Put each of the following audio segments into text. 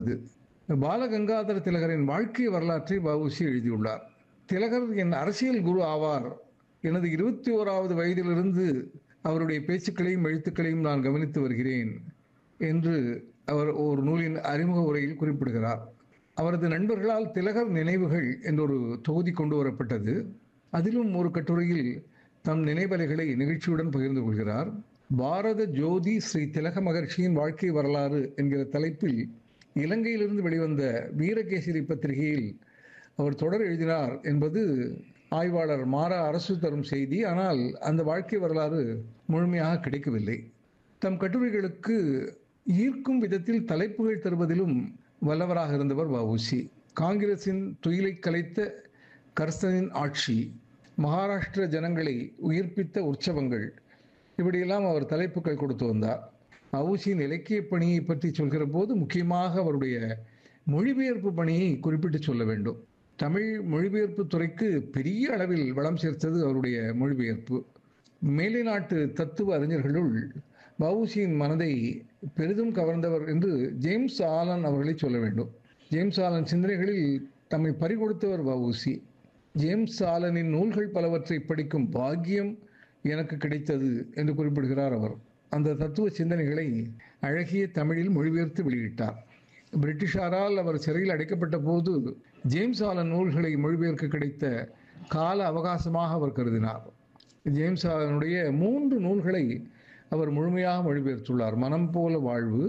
பாலகங்காதர திலகரின் வாழ்க்கை வரலாற்றை வஉசி எழுதியுள்ளார் திலகர் என் அரசியல் குரு ஆவார் எனது இருபத்தி ஓராவது வயதிலிருந்து அவருடைய பேச்சுக்களையும் எழுத்துக்களையும் நான் கவனித்து வருகிறேன் என்று அவர் ஒரு நூலின் அறிமுக உரையில் குறிப்பிடுகிறார் அவரது நண்பர்களால் திலகர் நினைவுகள் என்றொரு தொகுதி கொண்டு வரப்பட்டது அதிலும் ஒரு கட்டுரையில் தம் நினைவலைகளை நிகழ்ச்சியுடன் பகிர்ந்து கொள்கிறார் பாரத ஜோதி ஸ்ரீ திலக மகர்ஷியின் வாழ்க்கை வரலாறு என்கிற தலைப்பில் இலங்கையிலிருந்து வெளிவந்த வீரகேசரி பத்திரிகையில் அவர் தொடர் எழுதினார் என்பது ஆய்வாளர் மாறா அரசு தரும் செய்தி ஆனால் அந்த வாழ்க்கை வரலாறு முழுமையாக கிடைக்கவில்லை தம் கட்டுரைகளுக்கு ஈர்க்கும் விதத்தில் தலைப்புகள் தருவதிலும் வல்லவராக இருந்தவர் வஉசி காங்கிரசின் துயிலை கலைத்த கர்சனின் ஆட்சி மகாராஷ்டிர ஜனங்களை உயிர்ப்பித்த உற்சவங்கள் இப்படியெல்லாம் அவர் தலைப்புகள் கொடுத்து வந்தார் வஉசியின் இலக்கிய பணியை பற்றி சொல்கிற போது முக்கியமாக அவருடைய மொழிபெயர்ப்பு பணியை குறிப்பிட்டு சொல்ல வேண்டும் தமிழ் மொழிபெயர்ப்பு துறைக்கு பெரிய அளவில் வளம் சேர்த்தது அவருடைய மொழிபெயர்ப்பு மேலை நாட்டு தத்துவ அறிஞர்களுள் வஉசியின் மனதை பெரிதும் கவர்ந்தவர் என்று ஜேம்ஸ் ஆலன் அவர்களை சொல்ல வேண்டும் ஜேம்ஸ் ஆலன் சிந்தனைகளில் தம்மை பறிகொடுத்தவர் வஉசி ஜேம்ஸ் ஆலனின் நூல்கள் பலவற்றை படிக்கும் பாக்கியம் எனக்கு கிடைத்தது என்று குறிப்பிடுகிறார் அவர் அந்த தத்துவ சிந்தனைகளை அழகிய தமிழில் மொழிபெயர்த்து வெளியிட்டார் பிரிட்டிஷாரால் அவர் சிறையில் அடைக்கப்பட்ட போது ஜேம்ஸ் ஆலன் நூல்களை மொழிபெயர்க்க கிடைத்த கால அவகாசமாக அவர் கருதினார் ஜேம்ஸ் ஆலனுடைய மூன்று நூல்களை அவர் முழுமையாக மொழிபெயர்த்துள்ளார் மனம் போல வாழ்வு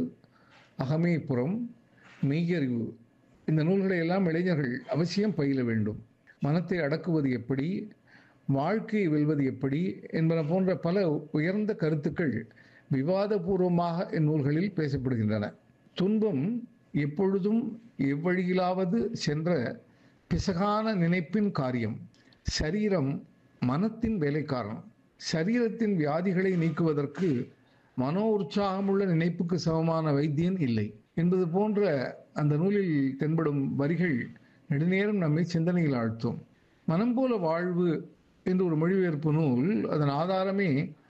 அகமேபுரம் மெய்யறிவு இந்த நூல்களை எல்லாம் இளைஞர்கள் அவசியம் பயில வேண்டும் மனத்தை அடக்குவது எப்படி வாழ்க்கையை வெல்வது எப்படி என்பன போன்ற பல உயர்ந்த கருத்துக்கள் விவாதபூர்வமாக இந்நூல்களில் பேசப்படுகின்றன துன்பம் எப்பொழுதும் எவ்வழியிலாவது சென்ற பிசகான நினைப்பின் காரியம் சரீரம் மனத்தின் வேலைக்காரன் சரீரத்தின் வியாதிகளை நீக்குவதற்கு மனோ உற்சாகமுள்ள நினைப்புக்கு சமமான வைத்தியன் இல்லை என்பது போன்ற அந்த நூலில் தென்படும் வரிகள் நெடுநேரம் நம்மை சிந்தனையில் ஆழ்த்தும் மனம் போல வாழ்வு என்று ஒரு மொழிபெயர்ப்பு நூல் அதன் ஆதாரமே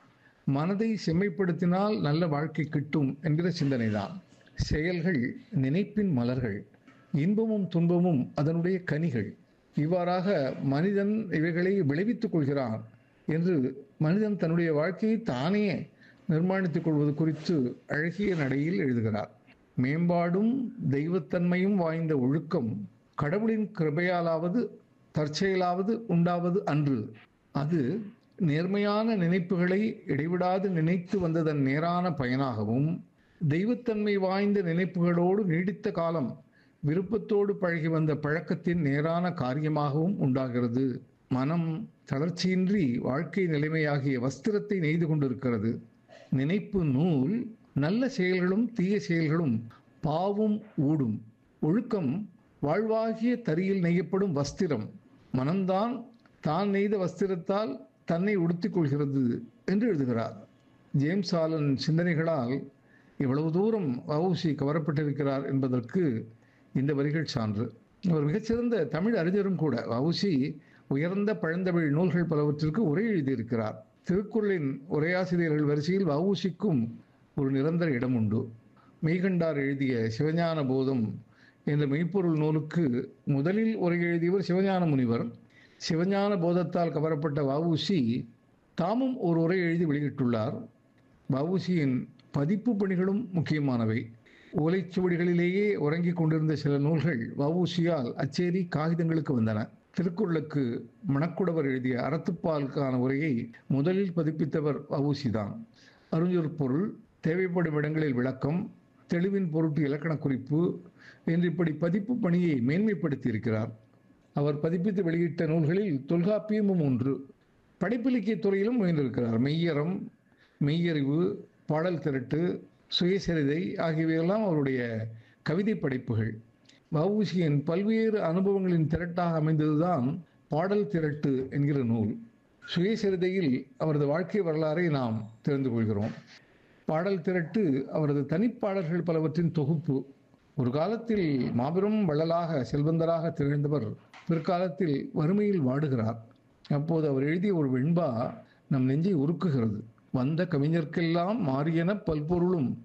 மனதை செம்மைப்படுத்தினால் நல்ல வாழ்க்கை கிட்டும் என்கிற சிந்தனைதான் செயல்கள் நினைப்பின் மலர்கள் இன்பமும் துன்பமும் அதனுடைய கனிகள் இவ்வாறாக மனிதன் இவைகளை விளைவித்துக் கொள்கிறான் என்று மனிதன் தன்னுடைய வாழ்க்கையை தானே நிர்மாணித்துக் கொள்வது குறித்து அழகிய நடையில் எழுதுகிறார் மேம்பாடும் தெய்வத்தன்மையும் வாய்ந்த ஒழுக்கம் கடவுளின் கிருபையாலாவது தற்செயலாவது உண்டாவது அன்று அது நேர்மையான நினைப்புகளை இடைவிடாது நினைத்து வந்ததன் நேரான பயனாகவும் தெய்வத்தன்மை வாய்ந்த நினைப்புகளோடு நீடித்த காலம் விருப்பத்தோடு பழகி வந்த பழக்கத்தின் நேரான காரியமாகவும் உண்டாகிறது மனம் தளர்ச்சியின்றி வாழ்க்கை நிலைமையாகிய வஸ்திரத்தை நெய்து கொண்டிருக்கிறது நினைப்பு நூல் நல்ல செயல்களும் தீய செயல்களும் பாவும் ஊடும் ஒழுக்கம் வாழ்வாகிய தரியில் நெய்யப்படும் வஸ்திரம் மனம்தான் தான் நெய்த வஸ்திரத்தால் தன்னை உடுத்திக் கொள்கிறது என்று எழுதுகிறார் ஜேம்ஸ் ஆலன் சிந்தனைகளால் இவ்வளவு தூரம் வவுசி கவரப்பட்டிருக்கிறார் என்பதற்கு இந்த வரிகள் சான்று அவர் மிகச்சிறந்த தமிழ் அறிஞரும் கூட வவுசி உயர்ந்த பழந்தமிழ் நூல்கள் பலவற்றிற்கு உரை எழுதியிருக்கிறார் திருக்குறளின் உரையாசிரியர்கள் வரிசையில் வவுசிக்கும் ஒரு நிரந்தர இடம் உண்டு மெய்கண்டார் எழுதிய சிவஞான போதம் என்ற மெய்ப்பொருள் நூலுக்கு முதலில் உரை எழுதியவர் சிவஞான முனிவர் சிவஞான போதத்தால் கவரப்பட்ட வவுசி தாமும் ஒரு உரை எழுதி வெளியிட்டுள்ளார் வவுசியின் பதிப்பு பணிகளும் முக்கியமானவை ஓலைச்சுவடிகளிலேயே உறங்கிக் கொண்டிருந்த சில நூல்கள் வவுசியால் அச்சேரி காகிதங்களுக்கு வந்தன திருக்குறளுக்கு மணக்குடவர் எழுதிய அறத்துப்பாலுக்கான உரையை முதலில் பதிப்பித்தவர் வவுசிதான் அறிஞர் பொருள் தேவைப்படும் இடங்களில் விளக்கம் தெளிவின் பொருட்டு இலக்கண குறிப்பு என்று இப்படி பதிப்பு பணியை மேன்மைப்படுத்தி இருக்கிறார் அவர் பதிப்பித்து வெளியிட்ட நூல்களில் தொல்காப்பியமும் ஒன்று படைப்பிலக்கிய துறையிலும் முயன்றிருக்கிறார் மெய்யறம் மெய்யறிவு பாடல் திரட்டு சுயசரிதை ஆகியவையெல்லாம் அவருடைய கவிதை படைப்புகள் வவுசியின் பல்வேறு அனுபவங்களின் திரட்டாக அமைந்ததுதான் பாடல் திரட்டு என்கிற நூல் சுயசரிதையில் அவரது வாழ்க்கை வரலாறை நாம் தெரிந்து கொள்கிறோம் பாடல் திரட்டு அவரது தனிப்பாடல்கள் பலவற்றின் தொகுப்பு ஒரு காலத்தில் மாபெரும் வள்ளலாக செல்வந்தராக திகழ்ந்தவர் பிற்காலத்தில் வறுமையில் வாடுகிறார் அப்போது அவர் எழுதிய ஒரு வெண்பா நம் நெஞ்சை உருக்குகிறது வந்த கவிஞர்க்கெல்லாம் மாறியன பல்பொருளும்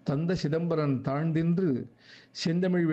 தந்த சிதம்பரன் தாழ்ந்தின்று செந்தமிழ்